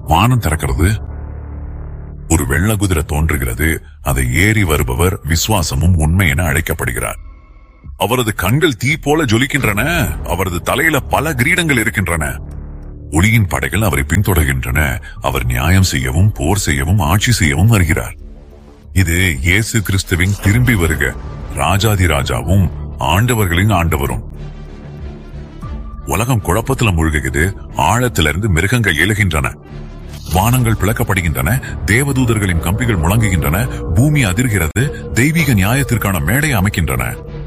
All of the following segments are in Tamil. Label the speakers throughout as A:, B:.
A: வானம் திறக்கிறது ஒரு வெள்ள குதிரை தோன்றுகிறது அதை ஏறி வருபவர் விசுவாசமும் உண்மை என அழைக்கப்படுகிறார் அவரது கண்கள் தீ போல ஜொலிக்கின்றன அவரது தலையில பல கிரீடங்கள் இருக்கின்றன ஒளியின் படைகள் அவரை பின்தொடர்கின்றன அவர் நியாயம் செய்யவும் போர் செய்யவும் ஆட்சி செய்யவும் வருகிறார் இது இயேசு கிறிஸ்துவின் திரும்பி வருக ராஜாதி ராஜாவும் ஆண்டவர்களின் ஆண்டவரும் உலகம் குழப்பத்துல மூழ்குகிறது ஆழத்திலிருந்து மிருகங்கள் எழுகின்றன வானங்கள் பிளக்கப்படுகின்றன தேவதூதர்களின் கம்பிகள் முழங்குகின்றன பூமி அதிர்கிறது தெய்வீக நியாயத்திற்கான மேடை அமைக்கின்றன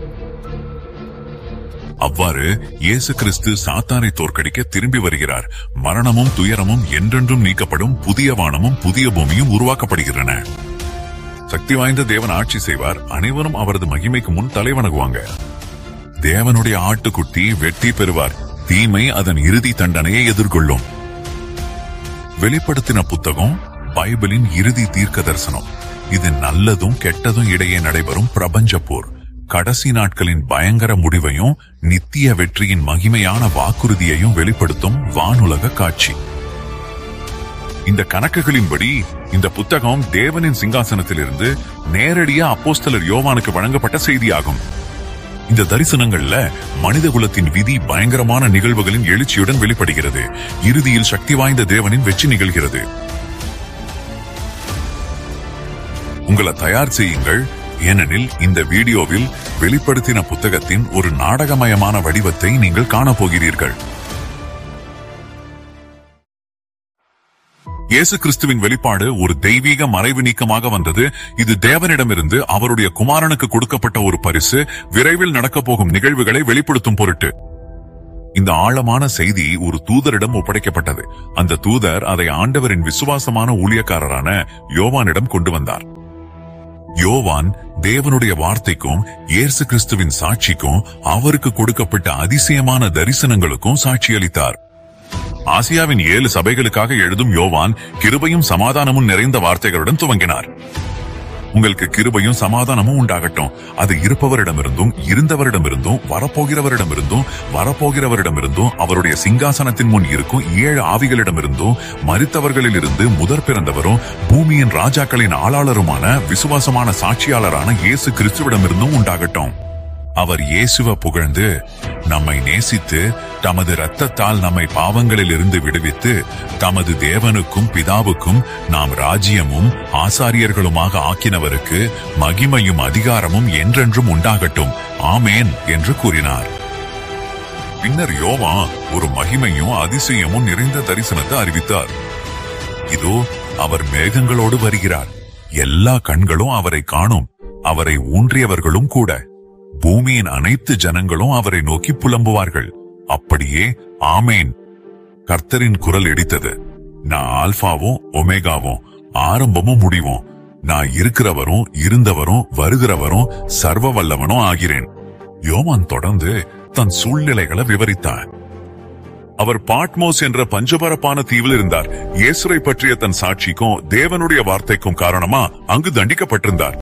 A: அவ்வாறு இயேசு கிறிஸ்து சாத்தானை தோற்கடிக்க திரும்பி வருகிறார் மரணமும் துயரமும் என்றென்றும் நீக்கப்படும் புதிய வானமும் புதிய பூமியும் உருவாக்கப்படுகின்றன சக்தி வாய்ந்த தேவன் ஆட்சி செய்வார் அனைவரும் அவரது மகிமைக்கு முன் தலைவணங்குவாங்க தேவனுடைய ஆட்டுக்குட்டி வெற்றி பெறுவார் தீமை அதன் இறுதி தண்டனையை எதிர்கொள்ளும் வெளிப்படுத்தின புத்தகம் பைபிளின் இறுதி தீர்க்க தரிசனம் இது நல்லதும் கெட்டதும் இடையே நடைபெறும் பிரபஞ்ச போர் கடைசி நாட்களின் பயங்கர முடிவையும் நித்திய வெற்றியின் மகிமையான வாக்குறுதியையும் வெளிப்படுத்தும் வானுலக காட்சி இந்த கணக்குகளின்படி இந்த புத்தகம் தேவனின் சிங்காசனத்திலிருந்து நேரடியா அப்போஸ்தலர் யோவானுக்கு வழங்கப்பட்ட செய்தியாகும் இந்த தரிசனங்கள்ல மனித குலத்தின் விதி பயங்கரமான நிகழ்வுகளின் எழுச்சியுடன் வெளிப்படுகிறது இறுதியில் சக்தி வாய்ந்த தேவனின் வெற்றி நிகழ்கிறது உங்களை தயார் செய்யுங்கள் ஏனெனில் இந்த வீடியோவில் வெளிப்படுத்தின புத்தகத்தின் ஒரு நாடகமயமான வடிவத்தை நீங்கள் காணப்போகிறீர்கள் இயேசு கிறிஸ்துவின் வெளிப்பாடு ஒரு தெய்வீக மறைவு நீக்கமாக வந்தது இது தேவனிடமிருந்து அவருடைய குமாரனுக்கு கொடுக்கப்பட்ட ஒரு பரிசு விரைவில் நடக்கப் போகும் நிகழ்வுகளை வெளிப்படுத்தும் பொருட்டு இந்த ஆழமான செய்தி ஒரு தூதரிடம் ஒப்படைக்கப்பட்டது அந்த தூதர் அதை ஆண்டவரின் விசுவாசமான ஊழியக்காரரான யோவானிடம் கொண்டு வந்தார் யோவான் தேவனுடைய வார்த்தைக்கும் இயேசு கிறிஸ்துவின் சாட்சிக்கும் அவருக்கு கொடுக்கப்பட்ட அதிசயமான தரிசனங்களுக்கும் சாட்சியளித்தார் ஆசியாவின் ஏழு சபைகளுக்காக எழுதும் யோவான் கிருபையும் சமாதானமும் நிறைந்த வார்த்தைகளுடன் துவங்கினார் உங்களுக்கு கிருபையும் சமாதானமும் உண்டாகட்டும் அது இருப்பவரிடமிருந்தும் இருந்தவரிடமிருந்தும் வரப்போகிறவரிடமிருந்தும் வரப்போகிறவரிடமிருந்தும் அவருடைய சிங்காசனத்தின் முன் இருக்கும் ஏழு ஆவிகளிடமிருந்தும் மரித்தவர்களிலிருந்து முதற் பிறந்தவரும் பூமியின் ராஜாக்களின் ஆளாளருமான விசுவாசமான சாட்சியாளரான இயேசு கிறிஸ்துவிடமிருந்தும் உண்டாகட்டும் அவர் இயேசுவ புகழ்ந்து நம்மை நேசித்து தமது இரத்தத்தால் நம்மை பாவங்களில் இருந்து விடுவித்து தமது தேவனுக்கும் பிதாவுக்கும் நாம் ராஜ்யமும் ஆசாரியர்களுமாக ஆக்கினவருக்கு மகிமையும் அதிகாரமும் என்றென்றும் உண்டாகட்டும் ஆமேன் என்று கூறினார் பின்னர் யோவா ஒரு மகிமையும் அதிசயமும் நிறைந்த தரிசனத்தை அறிவித்தார் இதோ அவர் மேகங்களோடு வருகிறார் எல்லா கண்களும் அவரை காணும் அவரை ஊன்றியவர்களும் கூட பூமியின் அனைத்து ஜனங்களும் அவரை நோக்கி புலம்புவார்கள் அப்படியே ஆமேன் கர்த்தரின் குரல் இடித்தது நான் ஆல்பாவும் ஒமேகாவும் ஆரம்பமும் முடிவும் நான் இருக்கிறவரும் இருந்தவரும் வருகிறவரும் சர்வ வல்லவனும் ஆகிறேன் யோவான் தொடர்ந்து தன் சூழ்நிலைகளை விவரித்தார் அவர் பாட்மோஸ் என்ற பஞ்சபரப்பான தீவில் இருந்தார் இயேசுரை பற்றிய தன் சாட்சிக்கும் தேவனுடைய வார்த்தைக்கும் காரணமா அங்கு தண்டிக்கப்பட்டிருந்தார்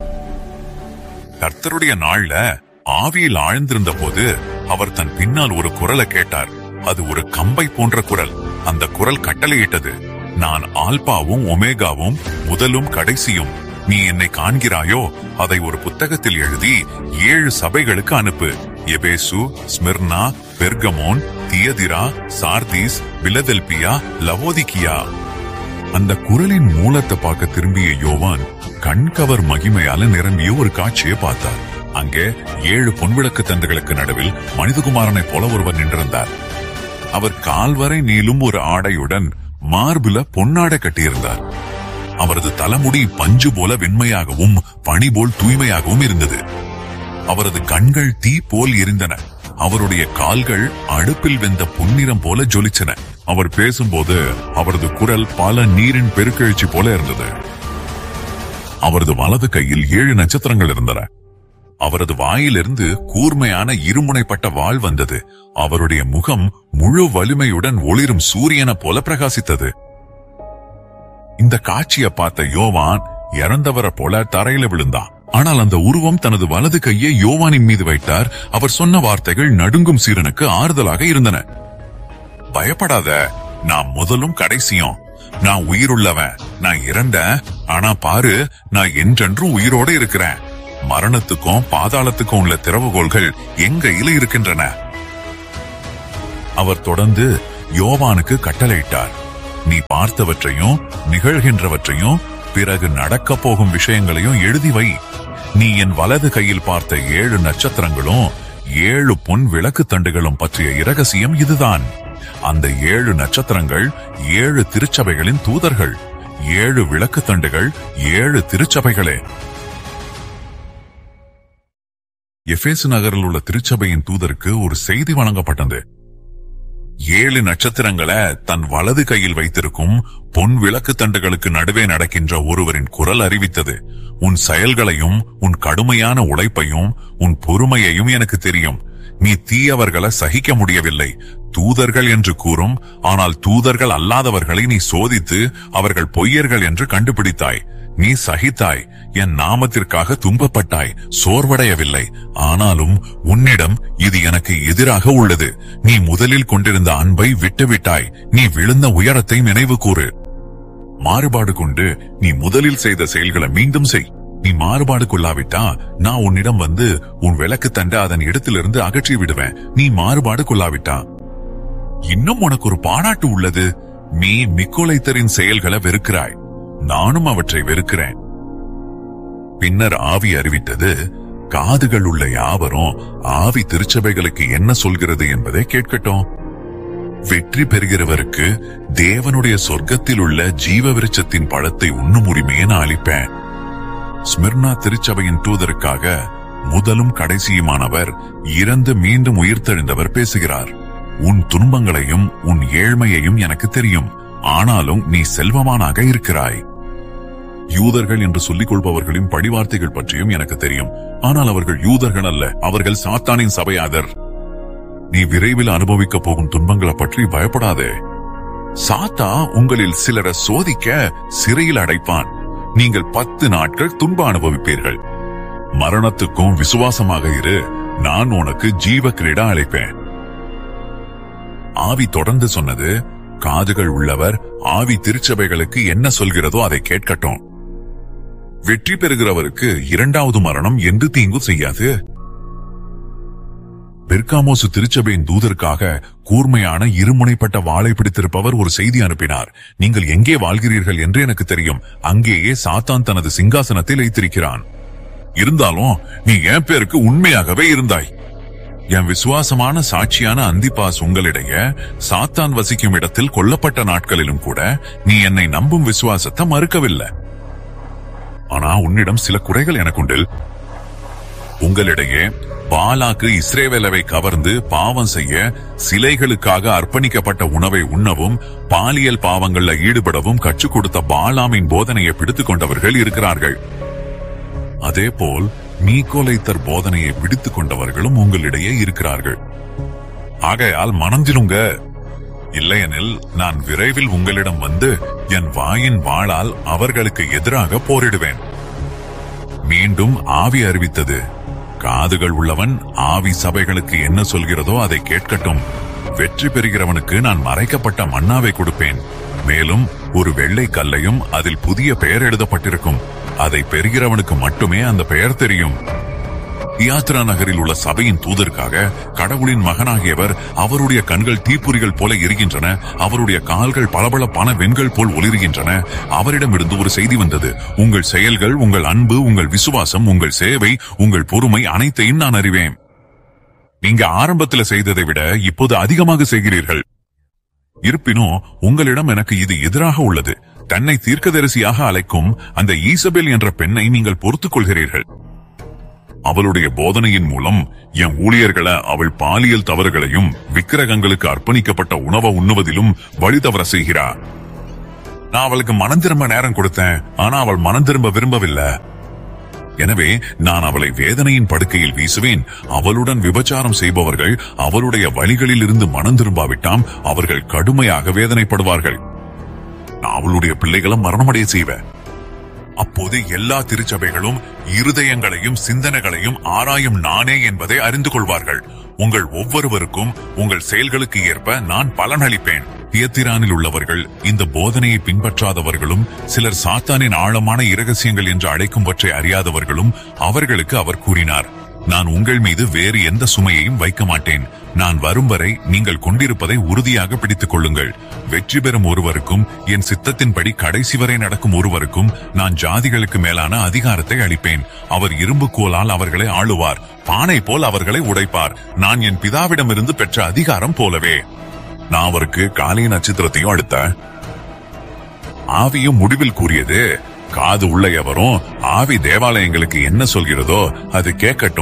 A: கர்த்தருடைய நாள்ல ஆவியில் ஆழ்ந்திருந்த போது அவர் தன் பின்னால் ஒரு குரலை கேட்டார் அது ஒரு கம்பை போன்ற குரல் அந்த குரல் கட்டளையிட்டது நான் ஆல்பாவும் ஒமேகாவும் முதலும் கடைசியும் நீ என்னை காண்கிறாயோ அதை ஒரு புத்தகத்தில் எழுதி ஏழு சபைகளுக்கு அனுப்பு Ephesus Smyrna Pergamon Thyatira Sardis Philadelphia Laodicea அந்த குரலின் மூலத்தை பார்க்க திரும்பிய யோவான் கண்கவர் மகிமையால நிரம்பிய ஒரு காட்சியை பார்த்தார் அங்கே ஏழு பொன்விளக்கு தந்துகளுக்கு நடுவில் மனிதகுமாரனைப் போல ஒருவர் நின்றிருந்தார் அவர் கால்வரை நீளும் ஒரு ஆடையுடன் மார்புல பொன்னாடை கட்டியிருந்தார் அவரது தலைமுடி பஞ்சு போல வெண்மையாகவும் பனி போல் தூய்மையாகவும் இருந்தது அவரது கண்கள் தீ போல் எரிந்தன அவருடைய கால்கள் அடுப்பில் வெந்த பொன்னிறம் போல ஜொலிச்சன அவர் பேசும்போது அவரது குரல் பல நீரின் பெருக்கெழுச்சி போல இருந்தது அவரது வலது கையில் ஏழு நட்சத்திரங்கள் இருந்தன அவரது வாயிலிருந்து கூர்மையான இருமுனைப்பட்ட வாள் வந்தது அவருடைய முகம் முழு வலிமையுடன் ஒளிரும் சூரியனை போல பிரகாசித்தது இந்த காட்சியை பார்த்த யோவான் இறந்தவரை போல தரையில விழுந்தான் ஆனால் அந்த உருவம் தனது வலது கையை யோவானின் மீது வைத்தார் அவர் சொன்ன வார்த்தைகள் நடுங்கும் சீரனுக்கு ஆறுதலாக இருந்தன பயப்படாத நான் முதலும் கடைசியும் நான் உயிருள்ளவன் நான் இறந்தேன் ஆனா பாரு நான் என்றென்றும் உயிரோட இருக்கிறேன் மரணத்துக்கும் பாதாளத்துக்கும் உள்ள திறவுகோள்கள் என் கையில இருக்கின்றன அவர் தொடர்ந்து யோவானுக்கு கட்டளையிட்டார் நீ பார்த்தவற்றையும் நிகழ்கின்றவற்றையும் பிறகு நடக்கப் போகும் விஷயங்களையும் எழுதி வை நீ என் வலது கையில் பார்த்த ஏழு நட்சத்திரங்களும் ஏழு பொன் விளக்கு தண்டுகளும் பற்றிய இரகசியம் இதுதான் அந்த ஏழு நட்சத்திரங்கள் ஏழு திருச்சபைகளின் தூதர்கள் ஏழு விளக்கு தண்டுகள் ஏழு திருச்சபைகளே எஃபேசு நகரில் உள்ள திருச்சபையின் தூதருக்கு ஒரு செய்தி வழங்கப்பட்டது ஏழு நட்சத்திரங்களை தன் வலது கையில் வைத்திருக்கும் பொன் விளக்கு தண்டுகளுக்கு நடுவே நடக்கின்ற ஒருவரின் குரல் அறிவித்தது உன் செயல்களையும் உன் கடுமையான உழைப்பையும் உன் பொறுமையையும் எனக்கு தெரியும் நீ தீயவர்களை சகிக்க முடியவில்லை தூதர்கள் என்று கூறும் ஆனால் தூதர்கள் அல்லாதவர்களை நீ சோதித்து அவர்கள் பொய்யர்கள் என்று கண்டுபிடித்தாய் நீ சகித்தாய் என் நாமத்திற்காக துன்பப்பட்டாய் சோர்வடையவில்லை ஆனாலும் உன்னிடம் இது எனக்கு எதிராக உள்ளது நீ முதலில் கொண்டிருந்த அன்பை விட்டுவிட்டாய் நீ விழுந்த உயரத்தை நினைவு கூறு மாறுபாடு கொண்டு நீ முதலில் செய்த செயல்களை மீண்டும் செய் நீ மாறுபாடு கொள்ளாவிட்டா நான் உன்னிடம் வந்து உன் விளக்கு தண்ட அதன் இடத்திலிருந்து அகற்றி விடுவேன் நீ மாறுபாடு கொள்ளாவிட்டா இன்னும் உனக்கு ஒரு பாராட்டு உள்ளது நீ நிக்கோலைத்தரின் செயல்களை வெறுக்கிறாய் நானும் அவற்றை வெறுக்கிறேன் பின்னர் ஆவி அறிவித்தது காதுகள் உள்ள யாவரும் ஆவி திருச்சபைகளுக்கு என்ன சொல்கிறது என்பதை கேட்கட்டும் வெற்றி பெறுகிறவருக்கு தேவனுடைய சொர்க்கத்தில் உள்ள ஜீவ விருட்சத்தின் பழத்தை உண்ணும் உரிமையை நான் அளிப்பேன் ஸ்மிர்னா திருச்சபையின் தூதருக்காக முதலும் கடைசியுமானவர் இறந்து மீண்டும் உயிர்த்தெழுந்தவர் பேசுகிறார் உன் துன்பங்களையும் உன் ஏழ்மையையும் எனக்கு தெரியும் ஆனாலும் நீ செல்வமானாக இருக்கிறாய் யூதர்கள் என்று சொல்லிக் கொள்பவர்களின் படிவார்த்தைகள் பற்றியும் எனக்கு தெரியும் ஆனால் அவர்கள் யூதர்கள் அல்ல அவர்கள் சாத்தானின் சபையாதர் நீ விரைவில் அனுபவிக்க போகும் துன்பங்களை பற்றி பயப்படாதே சாத்தா உங்களில் சிலரை சோதிக்க சிறையில் அடைப்பான் நீங்கள் பத்து நாட்கள் துன்ப அனுபவிப்பீர்கள் மரணத்துக்கும் விசுவாசமாக இரு நான் உனக்கு ஜீவ கிரீடா அழைப்பேன் ஆவி தொடர்ந்து சொன்னது காதுகள் உள்ளவர் ஆவி திருச்சபைகளுக்கு என்ன சொல்கிறதோ அதை கேட்கட்டும் வெற்றி பெறுகிறவருக்கு இரண்டாவது மரணம் எந்த தீங்கும் செய்யாது பெர்காமோசு திருச்சபையின் தூதருக்காக கூர்மையான இருமுனைப்பட்ட வாளை பிடித்திருப்பவர் ஒரு செய்தி அனுப்பினார் நீங்கள் எங்கே வாழ்கிறீர்கள் என்று எனக்கு தெரியும் அங்கேயே சாத்தான் தனது சிங்காசனத்தில் வைத்திருக்கிறான் இருந்தாலும் நீ என் பேருக்கு உண்மையாகவே இருந்தாய் என் விசுவாசமான சாட்சியான அந்திபாஸ் உங்களிடையே சாத்தான் வசிக்கும் இடத்தில் கொல்லப்பட்ட நாட்களிலும் கூட நீ என்னை நம்பும் விசுவாசத்தை மறுக்கவில்லை ஆனா உன்னிடம் சில குறைகள் எனக்குண்டு உங்களிடையே பாலாக்கு இஸ்ரேவேலவை கவர்ந்து பாவம் செய்ய சிலைகளுக்காக அர்ப்பணிக்கப்பட்ட உணவை உண்ணவும் பாலியல் பாவங்கள்ல ஈடுபடவும் கற்றுக் கொடுத்த பாலாமின் போதனையை பிடித்துக் கொண்டவர்கள் இருக்கிறார்கள் அதேபோல் மீகோலைத்தர் போதனையை பிடித்துக் கொண்டவர்களும் உங்களிடையே இருக்கிறார்கள் ஆகையால் மனந்திலுங்க இல்லையெனில் நான் விரைவில் உங்களிடம் வந்து என் வாயின் வாளால் அவர்களுக்கு எதிராக போரிடுவேன் மீண்டும் ஆவி அறிவித்தது காதுகள் உள்ளவன் ஆவி சபைகளுக்கு என்ன சொல்கிறதோ அதை கேட்கட்டும் வெற்றி பெறுகிறவனுக்கு நான் மறைக்கப்பட்ட மன்னாவை கொடுப்பேன் மேலும் ஒரு வெள்ளை கல்லையும் அதில் புதிய பெயர் எழுதப்பட்டிருக்கும் அதை பெறுகிறவனுக்கு மட்டுமே அந்த பெயர் தெரியும் தியாத்ரா நகரில் உள்ள சபையின் தூதருக்காக கடவுளின் மகனாகியவர் அவருடைய கண்கள் தீப்புரிகள் போல எரிகின்றன அவருடைய கால்கள் பளபளப்பான வெண்கள் போல் ஒளிர்கின்றன அவரிடமிருந்து ஒரு செய்தி வந்தது உங்கள் செயல்கள் உங்கள் அன்பு உங்கள் விசுவாசம் உங்கள் சேவை உங்கள் பொறுமை அனைத்தையும் நான் அறிவேன் நீங்க ஆரம்பத்துல செய்ததை விட இப்போது அதிகமாக செய்கிறீர்கள் இருப்பினும் உங்களிடம் எனக்கு இது எதிராக உள்ளது தன்னை தீர்க்கதரிசியாக அழைக்கும் அந்த ஈசபெல் என்ற பெண்ணை நீங்கள் பொறுத்துக் கொள்கிறீர்கள் அவளுடைய போதனையின் மூலம் என் ஊழியர்களை அவள் பாலியல் தவறுகளையும் விக்கிரகங்களுக்கு அர்ப்பணிக்கப்பட்ட உணவை உண்ணுவதிலும் வழி தவற செய்கிறார் நான் அவளுக்கு மனம் திரும்ப நேரம் கொடுத்தேன் ஆனா அவள் மனம் திரும்ப விரும்பவில்லை எனவே நான் அவளை வேதனையின் படுக்கையில் வீசுவேன் அவளுடன் விபச்சாரம் செய்பவர்கள் அவளுடைய வழிகளில் இருந்து மனம் திரும்பாவிட்டாம் அவர்கள் கடுமையாக வேதனைப்படுவார்கள் நான் அவளுடைய பிள்ளைகளை மரணமடைய செய்வேன் அப்போது எல்லா திருச்சபைகளும் இருதயங்களையும் சிந்தனைகளையும் ஆராயும் நானே என்பதை அறிந்து கொள்வார்கள் உங்கள் ஒவ்வொருவருக்கும் உங்கள் செயல்களுக்கு ஏற்ப நான் பலனளிப்பேன் தியத்திரானில் உள்ளவர்கள் இந்த போதனையை பின்பற்றாதவர்களும் சிலர் சாத்தானின் ஆழமான இரகசியங்கள் என்று அழைக்கும்பற்றை அறியாதவர்களும் அவர்களுக்கு அவர் கூறினார் நான் உங்கள் மீது வேறு எந்த சுமையையும் வைக்க மாட்டேன் நான் வரும் வரை நீங்கள் கொண்டிருப்பதை உறுதியாக பிடித்துக் கொள்ளுங்கள் வெற்றி பெறும் ஒருவருக்கும் என் சித்தத்தின்படி கடைசி வரை நடக்கும் ஒருவருக்கும் நான் ஜாதிகளுக்கு மேலான அதிகாரத்தை அளிப்பேன் அவர் இரும்பு கோலால் அவர்களை ஆளுவார் பானை போல் அவர்களை உடைப்பார் நான் என் பிதாவிடமிருந்து பெற்ற அதிகாரம் போலவே நான் அவருக்கு காலை நட்சத்திரத்தையும் அடுத்த ஆவியும் முடிவில் கூறியது காது உள்ள எவரும் ஆவி தேவாலயங்களுக்கு என்ன சொல்கிறதோ அது கேட்கட்டும்